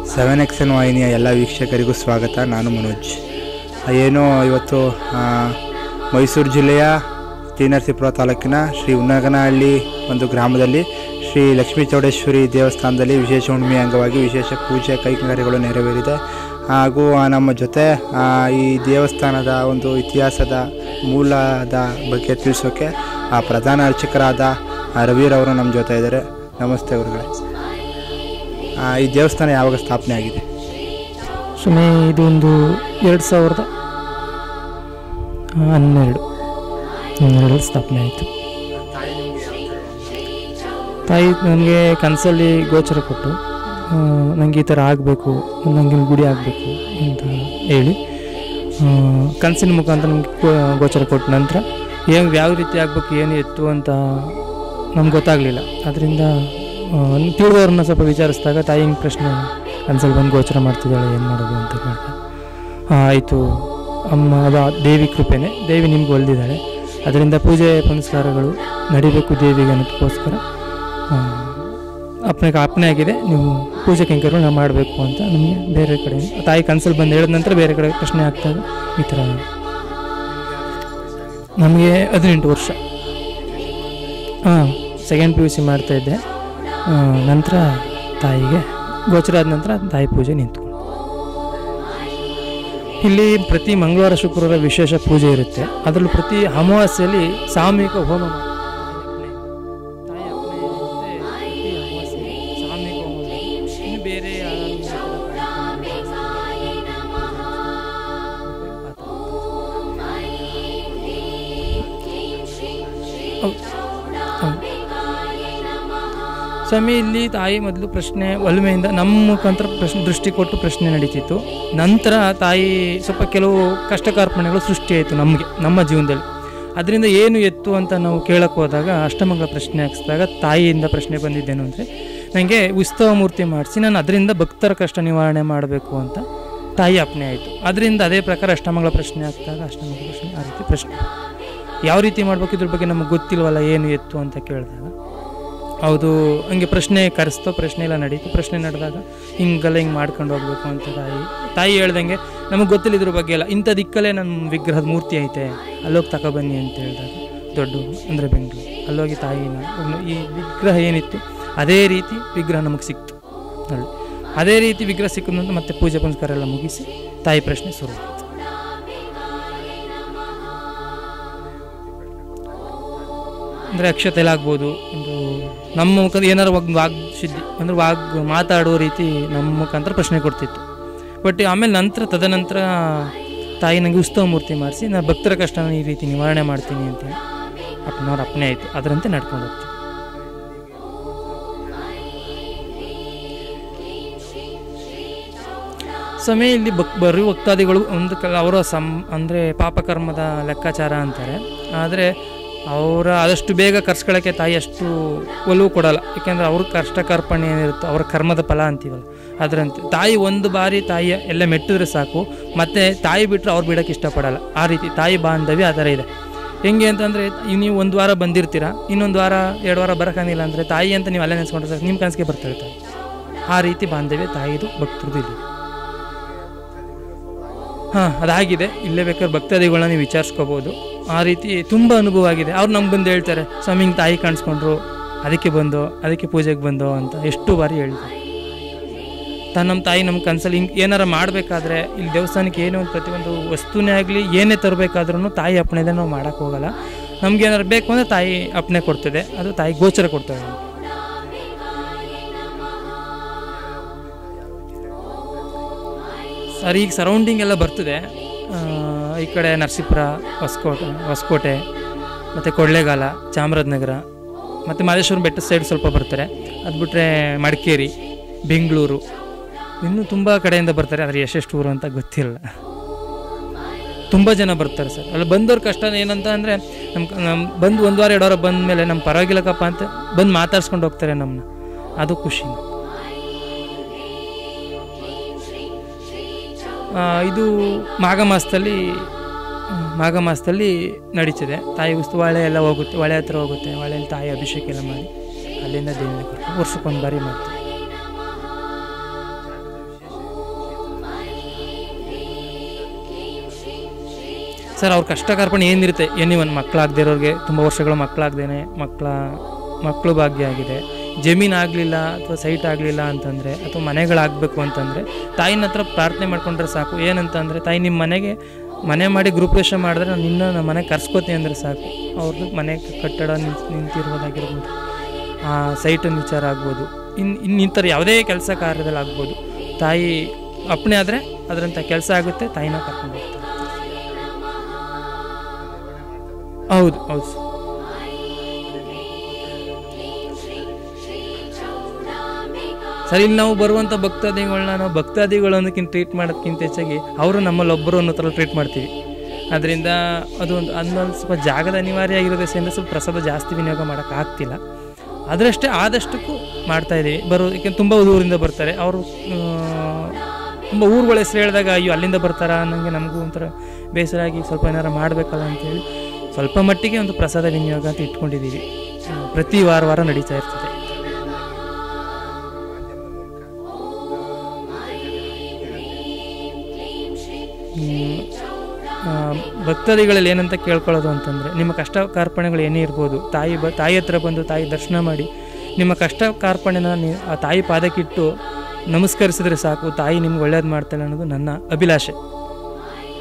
Seven ಎಕ್ಸನ್ ವಾಹಿನಿಯ ಎಲ್ಲ ವೀಕ್ಷಕರಿಗೂ ಸ್ವಾಗತ ನಾನು ಮನೋಜ್ ಏನು ಇವತ್ತು ಆ, ಮೈಸೂರು ಜಿಲ್ಲೆಯ ಟಿ ನರಸೀಪುರ ತಾಲೂಕಿನ ಶ್ರೀ ಉನ್ನಗನಹಳ್ಳಿ ಒಂದು ಗ್ರಾಮದಲ್ಲಿ ಶ್ರೀ ಲಕ್ಷ್ಮೀ ಚೌಡೇಶ್ವರಿ ದೇವಸ್ಥಾನದಲ್ಲಿ ವಿಶೇಷ ಹುಣ್ಣಿಮೆ ಅಂಗವಾಗಿ ವಿಶೇಷ ಪೂಜೆ ಕೈಂಕರ್ಯಗಳು ನೆರವೇರಿದೆ ಹಾಗೂ ಆ, ನಮ್ಮ ಜೊತೆ ಆ, ಈ ದೇವಸ್ಥಾನದ ಒಂದು ಇತಿಹಾಸದ ಮೂಲದ ಬಗ್ಗೆ ತಿಳಿಸೋಕ್ಕೆ ಆ ಪ್ರಧಾನ ಅರ್ಚಕರಾದ ಆ, ರವಿರವರು ನಮ್ಮ ಜೊತೆ ಇದ್ದಾರೆ ನಮಸ್ತೆ ಗುರುಗಳೇ ಆ, ಈ ದೇವಸ್ಥಾನ ಯಾವಾಗ ಸ್ಥಾಪನೆ ಆಗಿದೆ ಸುಮ್ಮನೆ ಇದು ಒಂದು ಎರಡು ಸಾವಿರದ ಹನ್ನೆರಡು ಹನ್ನೆರಡು ಸ್ಥಾಪನೆ ಆಯಿತು ತಾಯಿ ನನಗೆ ಕನಸಲ್ಲಿ ಗೋಚರ ಕೊಟ್ಟು ನನಗೆ ಈ ಥರ ಆಗಬೇಕು ನನಗೆ ಇಲ್ಲಿ ಗುಡಿ ಆಗಬೇಕು ಅಂತ ಹೇಳಿ ಆ, ಕನಸಿನ ಮುಖಾಂತರ ನಮಗೆ ಗೋಚರ ಕೊಟ್ಟ ನಂತರ ಏನು ಯಾವ ರೀತಿ ಆಗಬೇಕು ಏನು ಎತ್ತು ಅಂತ ನಮ್ಗೆ ಗೊತ್ತಾಗಲಿಲ್ಲ ಅದರಿಂದ ತಿಳಿದವ್ರನ್ನ ಸ್ವಲ್ಪ ವಿಚಾರಿಸಿದಾಗ ತಾಯಿ ಹಿಂಗೆ ಪ್ರಶ್ನೆ ಕನ್ಸಲ್ಲಿ ಬಂದು ಗೋಚರ ಮಾಡ್ತಿದ್ದಾಳೆ ಏನು ಮಾಡೋದು ಅಂತ ಕೇಳಿದೆ ಆಯಿತು ಅಮ್ಮ ಅದು ಆ ದೇವಿ ಕೃಪೆನೇ ದೇವಿ ನಿಮ್ಗೆ ಒಲ್ದಿದ್ದಾಳೆ ಅದರಿಂದ ಪೂಜೆ ಪುನಸ್ಕಾರಗಳು ನಡಿಬೇಕು ದೇವಿಗೆ ಅನ್ನೋದಕ್ಕೋಸ್ಕರ ಆ, ಅಪ್ಪನೆಗೆ ಅಪ್ಪನೆ ಆಗಿದೆ ನೀವು ಪೂಜೆ ಕೈಂಕರ್ಯಗಳು ನಾವು ಮಾಡಬೇಕು ಅಂತ ನಮಗೆ ಬೇರೆ ಕಡೆ ತಾಯಿ ಕನ್ಸಲ್ಲಿ ಬಂದು ಹೇಳಿದ ನಂತರ ಬೇರೆ ಕಡೆ ಪ್ರಶ್ನೆ ಆಗ್ತಾಗ ಈ ಥರ ನಮಗೆ ಹದಿನೆಂಟು ವರ್ಷ ಹಾಂ ಸೆಕೆಂಡ್ ಪಿ ಯು ಸಿ ಮಾಡ್ತಾಯಿದ್ದೆ ನಂತರ ತಾಯಿಗೆ ಗೋಚರ ಆದ ನಂತರ ತಾಯಿ ಪೂಜೆ ನಿಂತು ಇಲ್ಲಿ ಪ್ರತಿ ಮಂಗಳವಾರ ಶುಕ್ರವಾರ ವಿಶೇಷ ಪೂಜೆ ಇರುತ್ತೆ ಅದರಲ್ಲೂ ಪ್ರತಿ ಅಮಾವಾಸ್ಯೆಯಲ್ಲಿ ಸಾಮೂಹಿಕ ಹೋಮ ಮಾಡ್ತಾರೆ. ತಾಯಿ ಅಪ್ಪಣೆ ಇರುತ್ತೆ, ಪ್ರತಿ ಅಮಾವಾಸ್ಯೆಯಲ್ಲಿ ಸಾಮೂಹಿಕ ಹೋಮ ಮಾಡ್ತಾರೆ. ಇನ್ನು ಬೇರೆ ಯಾರು ಈ ಥರ ಹೌದು. ಹೌದು. ಸ್ವಾಮಿ ಇಲ್ಲಿ ತಾಯಿ ಮೊದಲು ಪ್ರಶ್ನೆ ಒಲುಮೆಯಿಂದ ನಮ್ಮ ಮುಖಾಂತರ ಪ್ರಶ್ನೆ ದೃಷ್ಟಿ ಕೊಟ್ಟು ಪ್ರಶ್ನೆ ನಡೀತಿತ್ತು ನಂತರ ತಾಯಿ ಸ್ವಲ್ಪ ಕೆಲವು ಕಷ್ಟ ಕಾರ್ಪಣ್ಯಗಳು ಸೃಷ್ಟಿಯಾಯಿತು ನಮಗೆ ನಮ್ಮ ಜೀವನದಲ್ಲಿ ಅದರಿಂದ ಏನು ಎತ್ತು ಅಂತ ನಾವು ಕೇಳಕ್ಕೆ ಹೋದಾಗ ಅಷ್ಟಮಂಗಲ ಪ್ರಶ್ನೆ ಹಾಕಿಸಿದಾಗ ತಾಯಿಯಿಂದ ಪ್ರಶ್ನೆ ಬಂದಿದ್ದೇನು ಅಂದರೆ ನನಗೆ ಉತ್ಸವ ಮೂರ್ತಿ ಮಾಡಿಸಿ ನಾನು ಅದರಿಂದ ಭಕ್ತರ ಕಷ್ಟ ನಿವಾರಣೆ ಮಾಡಬೇಕು ಅಂತ ತಾಯಿ ಅಪ್ಪಣೆ ಆಯಿತು ಅದರಿಂದ ಅದೇ ಪ್ರಕಾರ ಅಷ್ಟಮಂಗಲ ಪ್ರಶ್ನೆ ಹಾಕಿದಾಗ ಅಷ್ಟಮಂಗಲ ಪ್ರಶ್ನೆ ಆ ರೀತಿ ಪ್ರಶ್ನೆ ಯಾವ ರೀತಿ ಮಾಡ್ಬೇಕು ಇದ್ರ ಬಗ್ಗೆ ನಮಗೆ ಗೊತ್ತಿಲ್ವಲ್ಲ ಏನು ಎತ್ತು ಅಂತ ಕೇಳಿದಾಗ ಹೌದು ಹಂಗೆ ಪ್ರಶ್ನೆ ಕರೆಸ್ತೋ ಪ್ರಶ್ನೆ ಎಲ್ಲ ನಡೀತು ಪ್ರಶ್ನೆ ನಡೆದಾಗ ಹಿಂಗೆಲ್ಲ ಹಿಂಗೆ ಮಾಡ್ಕೊಂಡು ಹೋಗ್ಬೇಕು ಅಂತ ತಾಯಿ ತಾಯಿ ಹೇಳ್ದಂಗೆ ನಮಗೆ ಗೊತ್ತಿಲ್ಲ ಇದ್ರ ಬಗ್ಗೆ ಎಲ್ಲ ಇಂಥ ದಿಕ್ಕಲ್ಲೇ ನನ್ನ ವಿಗ್ರಹದ ಮೂರ್ತಿ ಐತೆ ಅಲ್ಲೋಗಿ ತಗೊಬನ್ನಿ ಅಂತ ಹೇಳಿದಾಗ ದೊಡ್ಡ ಅಂದರೆ ಬೆಂಗಳೂರು ಅಲ್ಲೋಗಿ ತಾಯಿನ ಒಬ್ನು- ಈ ವಿಗ್ರಹ ಏನಿತ್ತು ಅದೇ ರೀತಿ ವಿಗ್ರಹ ನಮಗೆ ಸಿಕ್ತು ಅಲ್ಲಿ ಅದೇ ರೀತಿ ವಿಗ್ರಹ ಸಿಕ್ಕಿದ ನಂತರ ಮತ್ತೆ ಪೂಜೆ ಪುನಸ್ಕಾರ ಎಲ್ಲ ಮುಗಿಸಿ ತಾಯಿ ಪ್ರಶ್ನೆ ಶುರು ಆಯ್ತು. ಅಂದರೆ ಅಕ್ಷತೆಲ್ಲ ಆಗ್ಬೋದು ಒಂದು ನಮ್ಮ ಮುಖಾಂತರ ಏನಾರು ಒಂದು ವಾಗ್ ಸಿದ್ಧಿ ಅಂದರೆ ವಾಗ್ ಮಾತಾಡೋ ರೀತಿ ನಮ್ಮ ಮುಖಾಂತರ ಪ್ರಶ್ನೆ ಕೊಡ್ತಿತ್ತು ಬಟ್ ಆಮೇಲೆ ನಂತರ ತದನಂತರ ತಾಯಿ ನನಗೆ ಉತ್ಸವ ಮೂರ್ತಿ ಮಾಡಿಸಿ ನಾನು ಭಕ್ತರ ಕಷ್ಟನ ಈ ರೀತಿ ನಿವಾರಣೆ ಮಾಡ್ತೀನಿ ಅಂತ ಅಪ್ಪನವ್ರ ಅಪ್ಪನೇ ಆಯಿತು ಅದರಂತೆ ನಡ್ಕೊಂಡು ಹೋಗ್ತೀವಿ ಸಮಯ ಇಲ್ಲಿ ಭಕ್ ಬರೀ ಭಕ್ತಾದಿಗಳು ಒಂದು ಕಲ ಅವರ ಸಂ ಅಂದರೆ ಪಾಪಕರ್ಮದ ಲೆಕ್ಕಾಚಾರ ಅಂತಾರೆ ಆದರೆ ಅವರ ಆದಷ್ಟು ಬೇಗ ಕರ್ಸ್ಕೊಳ್ಳೋಕ್ಕೆ ತಾಯಿ ಅಷ್ಟು ಒಲವು ಕೊಡಲ್ಲ ಯಾಕೆಂದರೆ ಅವ್ರ ಕಷ್ಟ ಕಾರ್ಪಣ್ಯ ಏನಿರುತ್ತೋ ಅವ್ರ ಕರ್ಮದ ಫಲ ಅಂತೀವಲ್ಲ ಅದರಂತೆ ತಾಯಿ ಒಂದು ಬಾರಿ ತಾಯಿಯ ಎಲ್ಲ ಮೆಟ್ಟಿದ್ರೆ ಸಾಕು ಮತ್ತೆ ತಾಯಿ ಬಿಟ್ಟರೆ ಅವ್ರು ಬಿಡೋಕ್ಕೆ ಇಷ್ಟಪಡಲ್ಲ ಆ ರೀತಿ ತಾಯಿ ಬಾಂಧವ್ಯ ಆ ಥರ ಇದೆ ಹೆಂಗೆ ಅಂತಂದರೆ ನೀವು ಒಂದು ವಾರ ಬಂದಿರ್ತೀರ ಇನ್ನೊಂದು ವಾರ ಎರಡು ವಾರ ಬರೋಕ್ಕಾಗಿಲ್ಲ ಅಂದರೆ ತಾಯಿ ಅಂತ ನೀವು ಅಲ್ಲೇ ನೆನೆಸ್ಕೊಂಡ್ರೆ ಸಾಕು ನಿಮ್ಮ ಕನಸಿಗೆ ಬರ್ತಾರೆ ತಾಯಿ ಆ ರೀತಿ ಬಾಂಧವ್ಯ ತಾಯಿದು ಭಕ್ತರದು ಇಲ್ಲಿ ಹಾಂ ಅದಾಗಿದೆ ಇಲ್ಲೇ ಬೇಕಾದ್ರೆ ಭಕ್ತಾದಿಗಳನ್ನ ನೀವು ವಿಚಾರಿಸ್ಕೋಬೋದು ಆ ರೀತಿ ತುಂಬ ಅನುಭವ ಆಗಿದೆ ಅವ್ರು ನಮ್ಗೆ ಬಂದು ಹೇಳ್ತಾರೆ ಸ್ವಾಮಿ ಹಿಂಗೆ ತಾಯಿ ಕಾಣಿಸ್ಕೊಂಡ್ರು ಅದಕ್ಕೆ ಬಂದು ಅದಕ್ಕೆ ಪೂಜೆಗೆ ಬಂದು ಅಂತ ಎಷ್ಟು ಬಾರಿ ಹೇಳ್ತಾರೆ ತ ನಮ್ಮ ತಾಯಿ ನಮ್ಮ ಕನಸಲ್ಲಿ ಹಿಂಗೆ ಏನಾರ ಮಾಡಬೇಕಾದ್ರೆ ಇಲ್ಲಿ ದೇವಸ್ಥಾನಕ್ಕೆ ಏನೋ ಒಂದು ಪ್ರತಿಯೊಂದು ವಸ್ತುನೇ ಆಗಲಿ ಏನೇ ತರಬೇಕಾದ್ರೂ ತಾಯಿ ಅಪ್ಪಣೆದೆ ನಾವು ಮಾಡೋಕ್ಕೆ ಹೋಗಲ್ಲ ನಮ್ಗೆ ಏನಾರು ಬೇಕು ಅಂದರೆ ತಾಯಿ ಅಪ್ಪಣೆ ಕೊಡ್ತದೆ ಅದು ತಾಯಿ ಗೋಚರ ಕೊಡ್ತದೆ ನಮ್ಗೆ. ಸರ್ ಈಗ ಸರೌಂಡಿಂಗ್ ಎಲ್ಲ ಬರ್ತದೆ ಆ, ಈ ಕಡೆ ನರಸೀಪುರ ಹೊಸಕೋಟೆ ಹೊಸಕೋಟೆ ಮತ್ತು ಕೊಳ್ಳೇಗಾಲ ಚಾಮರಾಜನಗರ ಮತ್ತು ಮಾದೇಶ್ವರ ಬೆಟ್ಟದ ಸೈಡ್ ಸ್ವಲ್ಪ ಬರ್ತಾರೆ ಅದು ಬಿಟ್ಟರೆ ಮಡಿಕೇರಿ ಬೆಂಗಳೂರು ಇನ್ನೂ ತುಂಬ ಕಡೆಯಿಂದ ಬರ್ತಾರೆ ಆದರೆ ಎಷ್ಟೆಷ್ಟು ಊರು ಅಂತ ಗೊತ್ತಿಲ್ಲ ತುಂಬ ಜನ ಬರ್ತಾರೆ ಸರ್ ಅಲ್ಲಿ ಬಂದವ್ರ ಕಷ್ಟ ಏನಂತ ಅಂದರೆ ನಮ್ಮ ನಮ್ಮ ಬಂದು ಒಂದು ವಾರ ಎರಡು ವಾರ ಬಂದ ಮೇಲೆ ನಮ್ಮ ಪರವಾಗಿಲ್ಲಕ್ಕಪ್ಪ ಅಂತ ಬಂದು ಮಾತಾಡ್ಸ್ಕೊಂಡು ಹೋಗ್ತಾರೆ ನಮ್ಮನ್ನ ಅದು ಖುಷಿ ಆ, ಇದು ಮಾಘ ಮಾಸದಲ್ಲಿ ಹ್ಮ್, ಮಾಘ ಮಾಸದಲ್ಲಿ ನಡೀತದೆ ತಾಯಿ ಉತ್ಸವ ಹೊಳೆ ಎಲ್ಲ ಹೋಗುತ್ತೆ ಹೊಳೆ ಹತ್ರ ಹೋಗುತ್ತೆ ಹೊಳೆಯಲ್ಲಿ ತಾಯಿ ಅಭಿಷೇಕ ಎಲ್ಲ ಮಾಡಿ ಅಲ್ಲಿಂದ ದೇವಿನ ಕರ್ಕೊಂಡು ವರ್ಷಕ್ಕೊಂದು ಬಾರಿ ಮಾಡ್ತೀವಿ ಸರ್ ಅವ್ರ ಕಷ್ಟ ಕಾರ್ಪಣೆ ಏನಿರುತ್ತೆ ಎನಿ ಒಂದು ಮಕ್ಕಳಾಗದೇ ಇರೋರಿಗೆ ತುಂಬ ವರ್ಷಗಳು ಮಕ್ಕಳಾಗ್ದೇನೆ ಮಕ್ಕಳ ಮಕ್ಕಳು ಭಾಗ್ಯ ಆಗಿದೆ ಜಮೀನು ಆಗಲಿಲ್ಲ ಅಥವಾ ಸೈಟ್ ಆಗಲಿಲ್ಲ ಅಂತಂದರೆ ಅಥವಾ ಮನೆಗಳಾಗಬೇಕು ಅಂತಂದರೆ ತಾಯಿನ ಹತ್ರ ಪ್ರಾರ್ಥನೆ ಮಾಡ್ಕೊಂಡ್ರೆ ಸಾಕು ಏನಂತಂದರೆ ತಾಯಿ ನಿಮ್ಮ ಮನೆಗೆ ಮನೆ ಮಾಡಿ ಗೃಹಪ್ರವೇಶ ಮಾಡಿದ್ರೆ ನಾನು ನಿನ್ನ ನಮ್ಮ ಮನೆಗೆ ಕರ್ಸ್ಕೋತೀನಿ ಅಂದರೆ ಸಾಕು ಅವ್ರದ್ದು ಮನೆ ಕಟ್ಟಡ ನಿಂತ್ ನಿಂತಿರೋದಾಗಿರ್ಬೋದು ಆ ಸೈಟಿನ ವಿಚಾರ ಆಗ್ಬೋದು ಇನ್ನು ಇನ್ನು ಈ ಥರ ಯಾವುದೇ ಕೆಲಸ ಕಾರ್ಯದಲ್ಲಿ ಆಗ್ಬೋದು ತಾಯಿ ಅಪ್ಪಣೆ ಆದರೆ ಅದರಂಥ ಕೆಲಸ ಆಗುತ್ತೆ ತಾಯಿನ ಕರ್ಕೊಂಡು ಹೋಗ್ತಾರೆ ಹೌದು ಹೌದು ಸರ್. ಸರ್ ಇಲ್ಲಿ ನಾವು ಬರುವಂಥ ಭಕ್ತಾದಿಗಳನ್ನ ನಾವು ಭಕ್ತಾದಿಗಳು ಅನ್ನೋಕ್ಕಿಂತ ಟ್ರೀಟ್ ಮಾಡೋದಕ್ಕಿಂತ ಹೆಚ್ಚಾಗಿ ಅವರು ನಮ್ಮಲ್ಲಿ ಒಬ್ಬರು ಅನ್ನೋ ಥರ ಟ್ರೀಟ್ ಮಾಡ್ತೀವಿ ಅದರಿಂದ ಅದು ಒಂದು ಅನ್ನೊಂದು ಸ್ವಲ್ಪ ಜಾಗದ ಅನಿವಾರ್ಯ ಆಗಿರೋದ್ರಿಂದ ಸ್ವಲ್ಪ ಪ್ರಸಾದ ಜಾಸ್ತಿ ವಿನಿಯೋಗ ಮಾಡೋಕ್ಕಾಗ್ತಿಲ್ಲ ಅದರಷ್ಟೇ ಆದಷ್ಟಕ್ಕೂ ಮಾಡ್ತಾ ಇದ್ದೀವಿ ಬರೋ ಯಾಕೆಂದ್ರೆ ತುಂಬ ಊರಿಂದ ಬರ್ತಾರೆ ಅವರು ತುಂಬ ಊರುಗಳ ಹೆಸರು ಹೇಳಿದಾಗ ಅಯ್ಯೋ ಅಲ್ಲಿಂದ ಬರ್ತಾರಾ ಅನ್ನಂಗೆ ನಮಗೂ ಒಂಥರ ಬೇಸರ ಆಗಿ ಸ್ವಲ್ಪ ಏನಾರು ಮಾಡಬೇಕಲ್ಲ ಅಂತೇಳಿ ಸ್ವಲ್ಪ ಮಟ್ಟಿಗೆ ಒಂದು ಪ್ರಸಾದ ವಿನಿಯೋಗ ಅಂತ ಇಟ್ಕೊಂಡಿದ್ದೀವಿ ಹ್ಮ್, ಪ್ರತಿ ವಾರ ವಾರ ನಡೀತಾ ಇರ್ತದೆ ಹ್ಮ್, ಆ, ಭಕ್ತಾದಿಗಳಲ್ಲಿ ಏನಂತ ಕೇಳ್ಕೊಳ್ಳೋದು ಅಂತಂದರೆ ನಿಮ್ಮ ಕಷ್ಟ ಕಾರ್ಪಣ್ಯಗಳು ಏನೇ ಇರ್ಬೋದು ತಾಯಿ ಬ ತಾಯಿ ಹತ್ರ ಬಂದು ತಾಯಿ ದರ್ಶನ ಮಾಡಿ ನಿಮ್ಮ ಕಷ್ಟ ಕಾರ್ಪಣ್ಯನ ನೀ ಆ ತಾಯಿ ಪಾದಕ್ಕಿಟ್ಟು ನಮಸ್ಕರಿಸಿದ್ರೆ ಸಾಕು ತಾಯಿ ನಿಮ್ಗೆ ಒಳ್ಳೇದು ಮಾಡ್ತಾಳೆ ಅನ್ನೋದು ನನ್ನ ಅಭಿಲಾಷೆ